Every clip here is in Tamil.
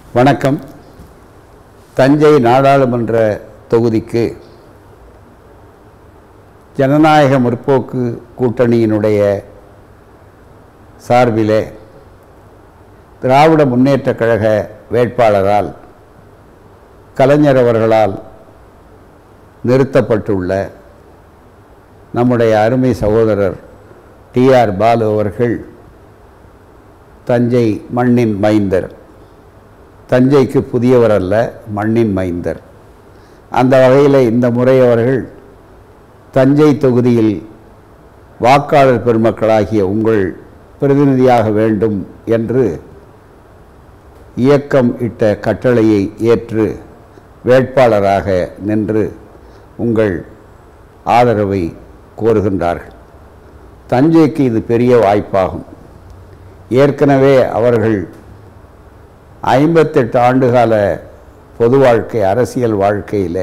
வணக்கம் தஞ்சை நாடாளுமன்ற தொகுதிக்கு ஜனநாயக முற்போக்கு கூட்டணியினுடைய சார்பிலே திராவிட முன்னேற்றக் கழக வேட்பாளரால் கலைஞர் அவர்களால் நிறுத்தப்பட்டுள்ள நம்முடைய அருமை சகோதரர் டிஆர் பாலு அவர்கள் தஞ்சை மண்ணின் மைந்தர் தஞ்சைக்கு புதியவர் அல்ல மண்ணின் மைந்தர் அந்த வகையில் இந்த முறை அவர்கள் தஞ்சை தொகுதியில் வாக்காளர் பெருமக்களாகிய உங்கள் பிரதிநிதியாக வேண்டும் என்று இயக்கம் இட்ட கட்டளையை ஏற்று வேட்பாளராக நின்று உங்கள் ஆதரவை கோருகின்றார்கள் தஞ்சைக்கு இது பெரிய வாய்ப்பாகும் ஏற்கனவே அவர்கள் ஐம்பத்தெட்டு ஆண்டுகால பொது வாழ்க்கை அரசியல் வாழ்க்கையில்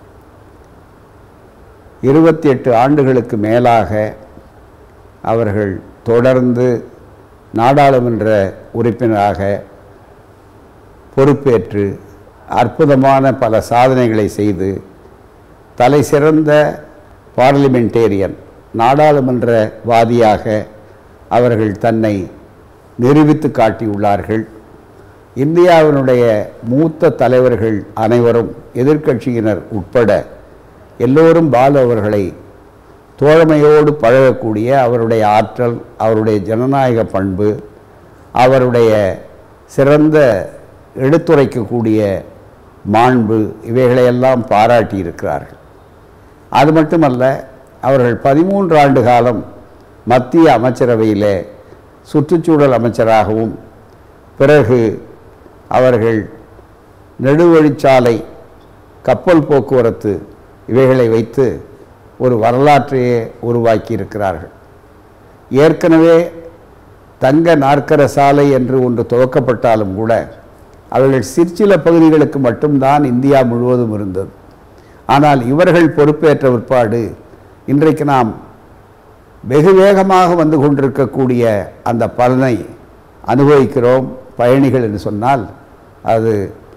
இருபத்தி எட்டு ஆண்டுகளுக்கு மேலாக அவர்கள் தொடர்ந்து நாடாளுமன்ற உறுப்பினராக பொறுப்பேற்று அற்புதமான பல சாதனைகளை செய்து தலை சிறந்த பார்லிமெண்டேரியன் நாடாளுமன்றவாதியாக அவர்கள் தன்னை நிரூபித்து காட்டியுள்ளார்கள் இந்தியாவினுடைய மூத்த தலைவர்கள் அனைவரும் எதிர்க்கட்சியினர் உட்பட எல்லோரும் பாலு அவர்களை தோழமையோடு பழகக்கூடிய அவருடைய ஆற்றல் அவருடைய ஜனநாயக பண்பு அவருடைய சிறந்த எடுத்துரைக்கக்கூடிய மாண்பு இவைகளையெல்லாம் பாராட்டி இருக்கிறார்கள் அது மட்டுமல்ல அவர்கள் பதிமூன்று ஆண்டு காலம் மத்திய அமைச்சரவையிலே சுற்றுச்சூழல் அமைச்சராகவும் பிறகு அவர்கள் நெடுவழிச்சாலை கப்பல் போக்குவரத்து இவைகளை வைத்து ஒரு வரலாற்றையே உருவாக்கி இருக்கிறார்கள் ஏற்கனவே தங்க நாற்கர சாலை என்று ஒன்று துவக்கப்பட்டாலும் கூட அவர்கள் சிற்சில பகுதிகளுக்கு மட்டும்தான் இந்தியா முழுவதும் இருந்தது ஆனால் இவர்கள் பொறுப்பேற்ற பிற்பாடு இன்றைக்கு நாம் வெகு வேகமாக வந்து கொண்டிருக்கக்கூடிய அந்த பலனை அனுபவிக்கிறோம் பயணிகள் என்று சொன்னால் அது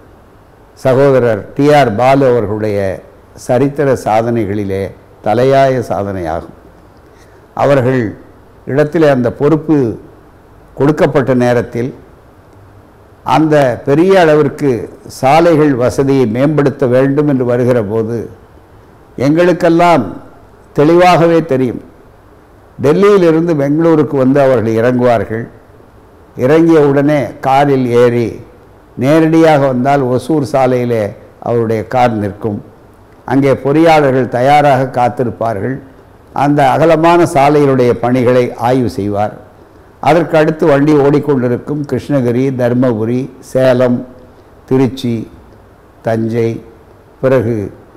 சகோதரர் டிஆர் பாலு அவர்களுடைய சரித்திர சாதனைகளிலே தலையாய சாதனையாகும் அவர்கள் இடத்திலே அந்த பொறுப்பு கொடுக்கப்பட்ட நேரத்தில் அந்த பெரிய அளவிற்கு சாலைகள் வசதியை மேம்படுத்த வேண்டும் என்று வருகிற போது எங்களுக்கெல்லாம் தெளிவாகவே தெரியும் டெல்லியிலிருந்து பெங்களூருக்கு வந்து அவர்கள் இறங்குவார்கள் இறங்கிய உடனே காரில் ஏறி நேரடியாக வந்தால் ஒசூர் சாலையிலே அவருடைய கார் நிற்கும் அங்கே பொறியாளர்கள் தயாராக காத்திருப்பார்கள் அந்த அகலமான சாலையினுடைய பணிகளை ஆய்வு செய்வார் அதற்கு அடுத்து வண்டி ஓடிக்கொண்டிருக்கும் கிருஷ்ணகிரி தர்மபுரி சேலம் திருச்சி தஞ்சை பிறகு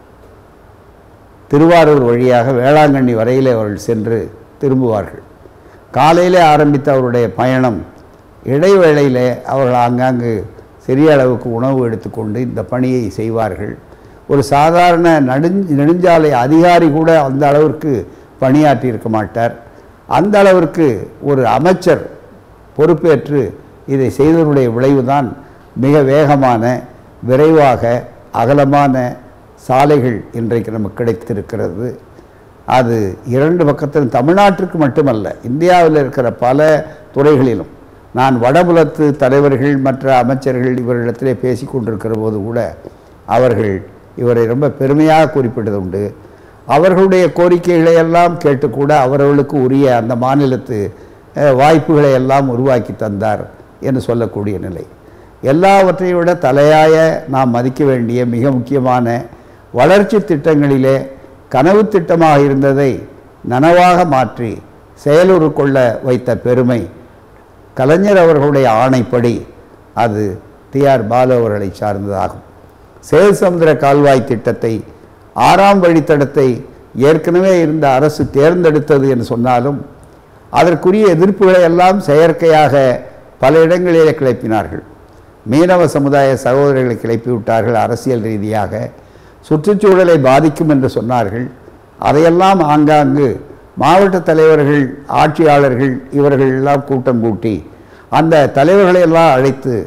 திருவாரூர் வழியாக வேளாங்கண்ணி வரையில் அவர்கள் சென்று திரும்புவார்கள் காலையிலே ஆரம்பித்த அவருடைய பயணம் இடைவேளையில் அவர்கள் ஆங்காங்கு சிறிய அளவுக்கு உணவு எடுத்துக்கொண்டு இந்த பணியை செய்வார்கள் ஒரு சாதாரண நடுஞ் நெடுஞ்சாலை அதிகாரி கூட அந்த அளவிற்கு பணியாற்றி இருக்க மாட்டார் அந்த அளவிற்கு ஒரு அமைச்சர் பொறுப்பேற்று இதை செய்ததனுடைய விளைவுதான் மிக வேகமான விரைவாக அகலமான சாலைகள் இன்றைக்கு நமக்கு கிடைத்திருக்கிறது அது இரண்டு பக்கத்திலும் தமிழ்நாட்டிற்கு மட்டுமல்ல இந்தியாவில் இருக்கிற பல துறைகளிலும் நான் வடபுலத்து தலைவர்கள் மற்ற அமைச்சர்கள் இவரிடத்திலே பேசி கொண்டிருக்கிற போது கூட அவர்கள் இவரை ரொம்ப பெருமையாக குறிப்பிட்டது உண்டு அவர்களுடைய கோரிக்கைகளை எல்லாம் கேட்டுக்கூட அவர்களுக்கு உரிய அந்த மாநிலத்து அஹ், வாய்ப்புகளை எல்லாம் உருவாக்கி தந்தார் என்று சொல்லக்கூடிய நிலை எல்லாவற்றையும் விட தலையாய நாம் மதிக்க வேண்டிய மிக முக்கியமான வளர்ச்சி திட்டங்களிலே கனவு திட்டமாக இருந்ததை நனவாக மாற்றி செயலுறு கொள்ள வைத்த பெருமை கலைஞர் அவர்களுடைய ஆணைப்படி அது டிஆர் பாலு அவர்களை சார்ந்ததாகும் சேல்சமுத்திர கால்வாய் திட்டத்தை ஆறாம் வழித்தடத்தை ஏற்கனவே இருந்த அரசு தேர்ந்தெடுத்தது என்று சொன்னாலும் அதற்குரிய எதிர்ப்புகளை எல்லாம் செயற்கையாக பல இடங்களிலே கிளப்பினார்கள் மீனவ சமுதாய சகோதரர்களை கிளப்பி விட்டார்கள் அரசியல் ரீதியாக சுற்றுச்சூழலை பாதிக்கும் என்று சொன்னார்கள் அதையெல்லாம் ஆங்காங்கு மாவட்ட தலைவர்கள் ஆட்சியாளர்கள் இவர்கள் எல்லாம் கூட்டம் கூட்டி அந்த தலைவர்களை எல்லாம் அழைத்து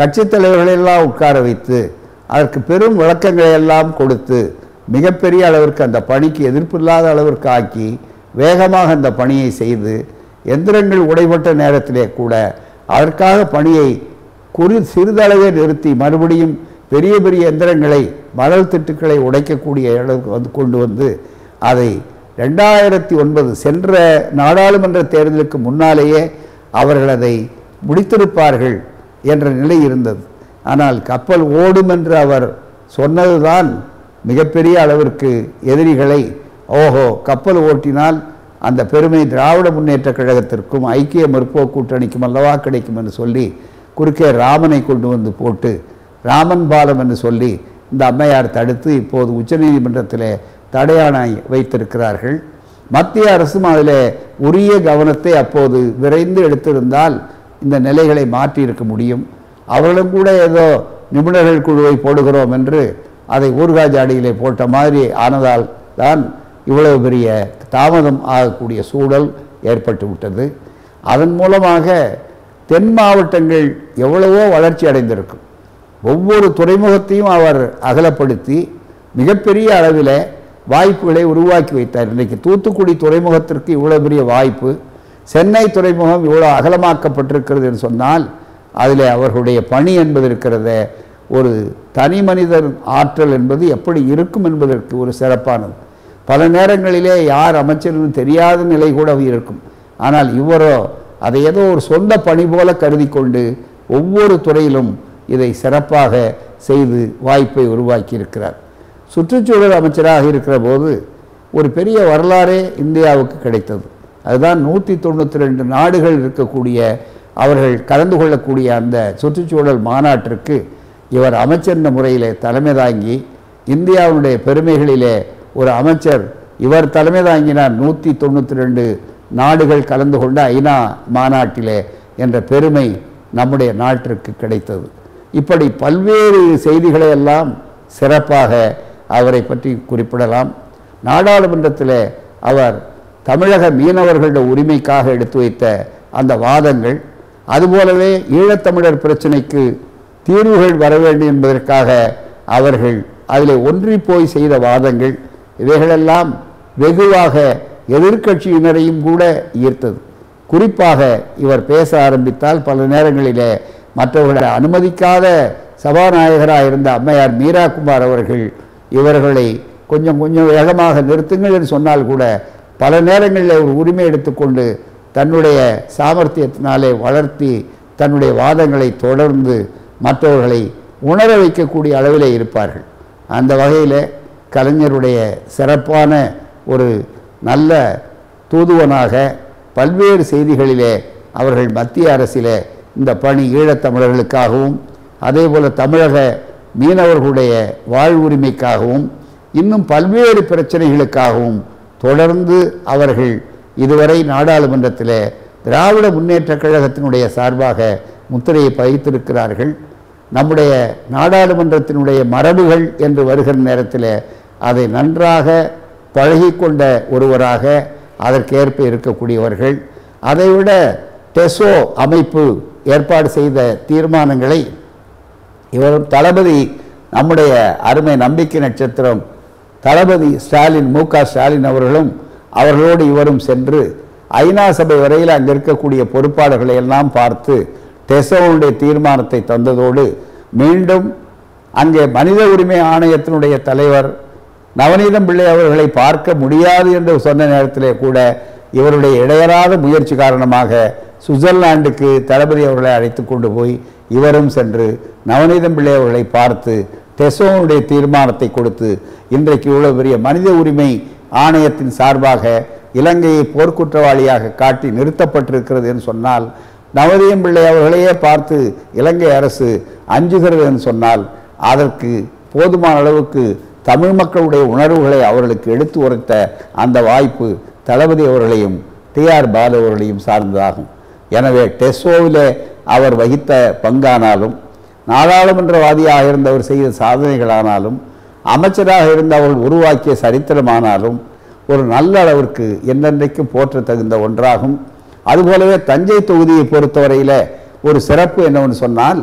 கட்சித் தலைவர்களெல்லாம் உட்கார வைத்து அதற்கு பெரும் விளக்கங்களை எல்லாம் கொடுத்து மிகப்பெரிய அளவிற்கு அந்த பணிக்கு எதிர்ப்பில்லாத அளவிற்கு ஆக்கி வேகமாக அந்த பணியை செய்து எந்திரங்கள் உடைபட்ட நேரத்திலே கூட அதற்காக பணியை குறி சிறிதளவே நிறுத்தி மறுபடியும் பெரிய பெரிய எந்திரங்களை மணல் திட்டுக்களை உடைக்கக்கூடிய அளவுக்கு வந்து கொண்டு வந்து அதை ரெண்டாயிரத்தி ஒன்பது சென்ற நாடாளுமன்ற தேர்தலுக்கு முன்னாலேயே அவர்கள் அதை முடித்திருப்பார்கள் என்ற நிலை இருந்தது ஆனால் கப்பல் ஓடும் என்று அவர் சொன்னதுதான் மிகப்பெரிய அளவிற்கு எதிரிகளை ஓஹோ கப்பல் ஓட்டினால் அந்த பெருமை திராவிட முன்னேற்றக் கழகத்திற்கும் ஐக்கிய முற்போக்கு கூட்டணிக்கும் அல்லவா கிடைக்கும் என்று சொல்லி குறுக்கே ராமனை கொண்டு வந்து போட்டு ராமன் பாலம் என்று சொல்லி இந்த அம்மையார் தடுத்து இப்போது உச்சநீதிமன்றத்தில் தடையாணை வைத்திருக்கிறார்கள் மத்திய அரசும் அதில் உரிய கவனத்தை அப்போது விரைந்து எடுத்திருந்தால் இந்த நிலைகளை மாற்றியிருக்க முடியும் அவர்களும் கூட ஏதோ நிபுணர்கள் குழுவை போடுகிறோம் என்று அதை ஊர்காஜாடியிலே போட்ட மாதிரி ஆனதால் தான் இவ்வளவு பெரிய தாமதம் ஆகக்கூடிய சூழல் ஏற்பட்டு விட்டது அதன் மூலமாக தென் மாவட்டங்கள் எவ்வளவோ வளர்ச்சி அடைந்திருக்கும் ஒவ்வொரு துறைமுகத்தையும் அவர் அகலப்படுத்தி மிகப்பெரிய அளவில் வாய்ப்புகளை உருவாக்கி வைத்தார் இன்றைக்கு தூத்துக்குடி துறைமுகத்திற்கு இவ்வளோ பெரிய வாய்ப்பு சென்னை துறைமுகம் இவ்வளோ அகலமாக்கப்பட்டிருக்கிறது என்று சொன்னால் அதில் அவர்களுடைய பணி என்பது இருக்கிறத ஒரு தனி மனிதர் ஆற்றல் என்பது எப்படி இருக்கும் என்பதற்கு ஒரு சிறப்பானது பல நேரங்களிலே யார் அமைச்சர்னு தெரியாத நிலை கூட இருக்கும் ஆனால் இவரோ அதை ஏதோ ஒரு சொந்த பணி போல கருதி கொண்டு ஒவ்வொரு துறையிலும் இதை சிறப்பாக செய்து வாய்ப்பை உருவாக்கி இருக்கிறார் சுற்றுச்சூழல் அமைச்சராக இருக்கிற போது ஒரு பெரிய வரலாறே இந்தியாவுக்கு கிடைத்தது அதுதான் நூற்றி தொண்ணூற்றி ரெண்டு நாடுகள் இருக்கக்கூடிய அவர்கள் கலந்து கொள்ளக்கூடிய அந்த சுற்றுச்சூழல் மாநாட்டிற்கு இவர் அமைச்சர் என்ற முறையிலே தலைமை தாங்கி இந்தியாவுடைய பெருமைகளிலே ஒரு அமைச்சர் இவர் தலைமை தாங்கினார் நூற்றி தொண்ணூற்றி ரெண்டு நாடுகள் கலந்து கொண்ட ஐநா மாநாட்டிலே என்ற பெருமை நம்முடைய நாட்டிற்கு கிடைத்தது இப்படி பல்வேறு செய்திகளை எல்லாம் சிறப்பாக அவரை பற்றி குறிப்பிடலாம் நாடாளுமன்றத்தில் அவர் தமிழக மீனவர்களுடைய உரிமைக்காக எடுத்து வைத்த அந்த வாதங்கள் அதுபோலவே ஈழத்தமிழர் பிரச்சனைக்கு தீர்வுகள் வர வேண்டும் என்பதற்காக அவர்கள் அதில் ஒன்றி போய் செய்த வாதங்கள் இவைகளெல்லாம் வெகுவாக எதிர்க்கட்சியினரையும் கூட ஈர்த்தது குறிப்பாக இவர் பேச ஆரம்பித்தால் பல நேரங்களிலே மற்றவர்களை அனுமதிக்காத சபாநாயகராக இருந்த அம்மையார் மீரா குமார் அவர்கள் இவர்களை கொஞ்சம் கொஞ்சம் வேகமாக நிறுத்துங்கள் என்று சொன்னால் கூட பல நேரங்களில் ஒரு உரிமை எடுத்துக்கொண்டு தன்னுடைய சாமர்த்தியத்தினாலே வளர்த்தி தன்னுடைய வாதங்களை தொடர்ந்து மற்றவர்களை உணர வைக்கக்கூடிய அளவிலே இருப்பார்கள் அந்த வகையில் கலைஞருடைய சிறப்பான ஒரு நல்ல தூதுவனாக பல்வேறு செய்திகளிலே அவர்கள் மத்திய அரசிலே இந்த பணி ஈழத்தமிழர்களுக்காகவும் அதேபோல தமிழக மீனவர்களுடைய வாழ்வுரிமைக்காகவும் இன்னும் பல்வேறு பிரச்சனைகளுக்காகவும் தொடர்ந்து அவர்கள் இதுவரை நாடாளுமன்றத்தில் திராவிட முன்னேற்றக் கழகத்தினுடைய சார்பாக முத்திரையை பதித்திருக்கிறார்கள் நம்முடைய நாடாளுமன்றத்தினுடைய மரபுகள் என்று வருகிற நேரத்தில் அதை நன்றாக பழகிக்கொண்ட ஒருவராக அதற்கேற்ப இருக்கக்கூடியவர்கள் அதைவிட டெசோ அமைப்பு ஏற்பாடு செய்த தீர்மானங்களை இவரும் தளபதி நம்முடைய அருமை நம்பிக்கை நட்சத்திரம் தளபதி ஸ்டாலின் மு க ஸ்டாலின் அவர்களும் அவர்களோடு இவரும் சென்று ஐநா சபை வரையில் அங்கே இருக்கக்கூடிய பொறுப்பாளர்களை எல்லாம் பார்த்து டெசோவுடைய தீர்மானத்தை தந்ததோடு மீண்டும் அங்கே மனித உரிமை ஆணையத்தினுடைய தலைவர் நவநீதம் பிள்ளை அவர்களை பார்க்க முடியாது என்று சொன்ன நேரத்திலே கூட இவருடைய இடையறாத முயற்சி காரணமாக சுவிட்சர்லாந்துக்கு தளபதி அவர்களை அழைத்து கொண்டு போய் இவரும் சென்று நவநீதம் பிள்ளை அவர்களை பார்த்து டெசோனுடைய தீர்மானத்தை கொடுத்து இன்றைக்கு இவ்வளவு பெரிய மனித உரிமை ஆணையத்தின் சார்பாக இலங்கையை போர்க்குற்றவாளியாக காட்டி நிறுத்தப்பட்டிருக்கிறது என்று சொன்னால் நவநீதம் பிள்ளை அவர்களையே பார்த்து இலங்கை அரசு அஞ்சுகிறது என்று சொன்னால் அதற்கு போதுமான அளவுக்கு தமிழ் மக்களுடைய உணர்வுகளை அவர்களுக்கு எடுத்து உரைத்த அந்த வாய்ப்பு தளபதி அவர்களையும் டிஆர் பாலு அவர்களையும் சார்ந்ததாகும் எனவே டெஸ்ஸோவிலே அவர் வகித்த பங்கானாலும் நாடாளுமன்றவாதியாக இருந்தவர் செய்த சாதனைகளானாலும் அமைச்சராக இருந்த அவர்கள் உருவாக்கிய சரித்திரமானாலும் ஒரு நல்ல அளவிற்கு என்னென்றைக்கும் போற்ற தகுந்த ஒன்றாகும் அதுபோலவே தஞ்சை தொகுதியை பொறுத்தவரையில் ஒரு சிறப்பு என்னவென்று சொன்னால்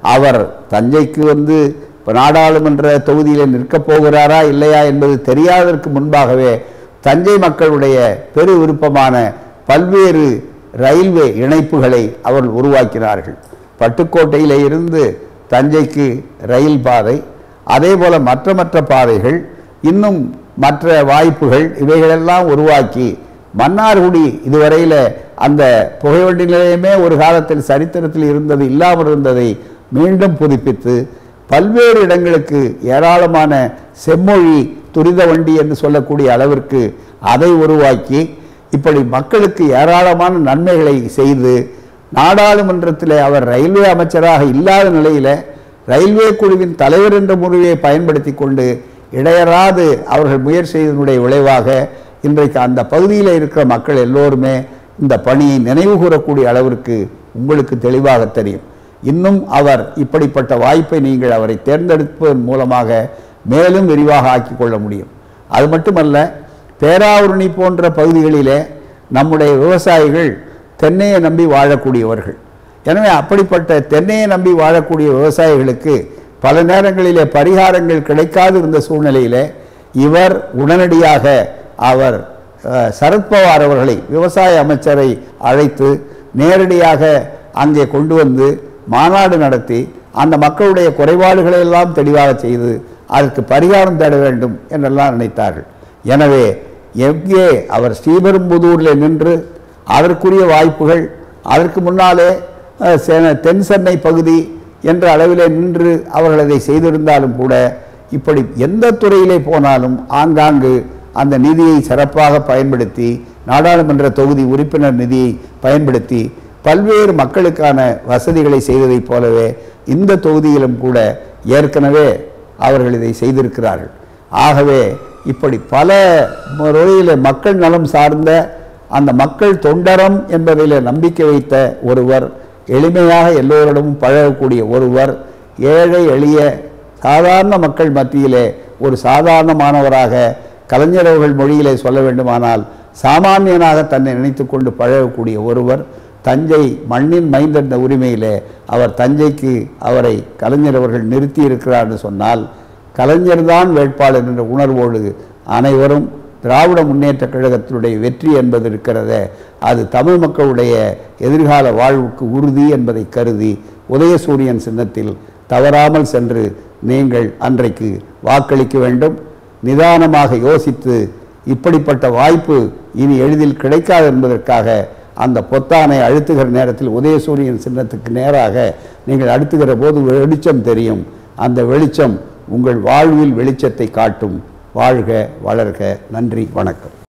அவர் தஞ்சைக்கு வந்து இப்போ நாடாளுமன்ற தொகுதியில் நிற்கப் போகிறாரா இல்லையா என்பது தெரியாததற்கு முன்பாகவே தஞ்சை மக்களுடைய பெரு விருப்பமான பல்வேறு ரயில்வே இணைப்புகளை அவர்கள் உருவாக்கினார்கள் பட்டுக்கோட்டையிலே இருந்து தஞ்சைக்கு ரயில் பாதை அதே போல மற்ற மற்ற பாதைகள் இன்னும் மற்ற வாய்ப்புகள் இவைகளெல்லாம் உருவாக்கி மன்னார்குடி இதுவரையில் அந்த புகைவண்டி நிலையமே ஒரு காலத்தில் சரித்திரத்தில் இருந்தது இல்லாமல் இருந்ததை மீண்டும் புதுப்பித்து பல்வேறு இடங்களுக்கு ஏராளமான செம்மொழி துரித வண்டி என்று சொல்லக்கூடிய அளவிற்கு அதை உருவாக்கி இப்படி மக்களுக்கு ஏராளமான நன்மைகளை செய்து நாடாளுமன்றத்தில் அவர் ரயில்வே அமைச்சராக இல்லாத நிலையில் ரயில்வே குழுவின் தலைவர் என்ற முறையை பயன்படுத்தி கொண்டு இடையறாது அவர்கள் முயற்சி செய்ததனுடைய விளைவாக இன்றைக்கு அந்த பகுதியில் இருக்கிற மக்கள் எல்லோருமே இந்த பணியை நினைவு கூறக்கூடிய அளவிற்கு உங்களுக்கு தெளிவாக தெரியும் இன்னும் அவர் இப்படிப்பட்ட வாய்ப்பை நீங்கள் அவரை தேர்ந்தெடுப்பதன் மூலமாக மேலும் விரிவாக ஆக்கிக் கொள்ள முடியும் அது மட்டுமல்ல பேராவூரணி போன்ற பகுதிகளிலே நம்முடைய விவசாயிகள் தென்னையை நம்பி வாழக்கூடியவர்கள் எனவே அப்படிப்பட்ட தென்னையை நம்பி வாழக்கூடிய விவசாயிகளுக்கு பல நேரங்களிலே பரிகாரங்கள் கிடைக்காது இருந்த சூழ்நிலையிலே இவர் உடனடியாக அவர் அஹ், சரத்பவார் அவர்களை விவசாய அமைச்சரை அழைத்து நேரடியாக அங்கே கொண்டு வந்து மாநாடு நடத்தி அந்த மக்களுடைய குறைபாடுகளை எல்லாம் தெளிவாக செய்து அதற்கு பரிகாரம் தேட வேண்டும் என்றெல்லாம் நினைத்தார்கள் எனவே எங்கே அவர் ஸ்ரீபெரும்புதூரில் நின்று அதற்குரிய வாய்ப்புகள் அதற்கு முன்னாலே அஹ், செ- தென் சென்னை பகுதி என்ற அளவிலே நின்று அவர்கள் அதை செய்திருந்தாலும் கூட இப்படி எந்த துறையிலே போனாலும் ஆங்காங்கு அந்த நிதியை சிறப்பாக பயன்படுத்தி நாடாளுமன்ற தொகுதி உறுப்பினர் நிதியை பயன்படுத்தி பல்வேறு மக்களுக்கான வசதிகளை செய்ததைப் போலவே இந்த தொகுதியிலும் கூட ஏற்கனவே அவர்கள் இதை செய்திருக்கிறார்கள் ஆகவே இப்படி பல முறையில் மக்கள் நலம் சார்ந்த அந்த மக்கள் தொண்டரம் என்பதில் நம்பிக்கை வைத்த ஒருவர் எளிமையாக எல்லோரிடமும் பழகக்கூடிய ஒருவர் ஏழை எளிய சாதாரண மக்கள் மத்தியிலே ஒரு சாதாரணமானவராக கலைஞர் அவர்கள் மொழியிலே சொல்ல வேண்டுமானால் சாமானியனாக தன்னை நினைத்து கொண்டு பழகக்கூடிய ஒருவர் தஞ்சை மண்ணின் மைந்தன் என்ற உரிமையிலே அவர் தஞ்சைக்கு அவரை கலைஞர் அவர்கள் நிறுத்தி இருக்கிறார் என்று சொன்னால் கலைஞர்தான் வேட்பாளர் என்ற உணர்வோடு அனைவரும் திராவிட முன்னேற்ற கழகத்தினுடைய வெற்றி என்பது இருக்கிறதே அது தமிழ் மக்களுடைய எதிர்கால வாழ்வுக்கு உறுதி என்பதை கருதி உதயசூரியன் சின்னத்தில் தவறாமல் சென்று நீங்கள் அன்றைக்கு வாக்களிக்க வேண்டும் நிதானமாக யோசித்து இப்படிப்பட்ட வாய்ப்பு இனி எளிதில் கிடைக்காது என்பதற்காக அந்த பொத்தானை அழுத்துகிற நேரத்தில் உதயசூரியன் சின்னத்துக்கு நேராக நீங்கள் அழுத்துகிற போது வெளிச்சம் தெரியும் அந்த வெளிச்சம் உங்கள் வாழ்வில் வெளிச்சத்தை காட்டும் வாழ்க வளர்க நன்றி வணக்கம்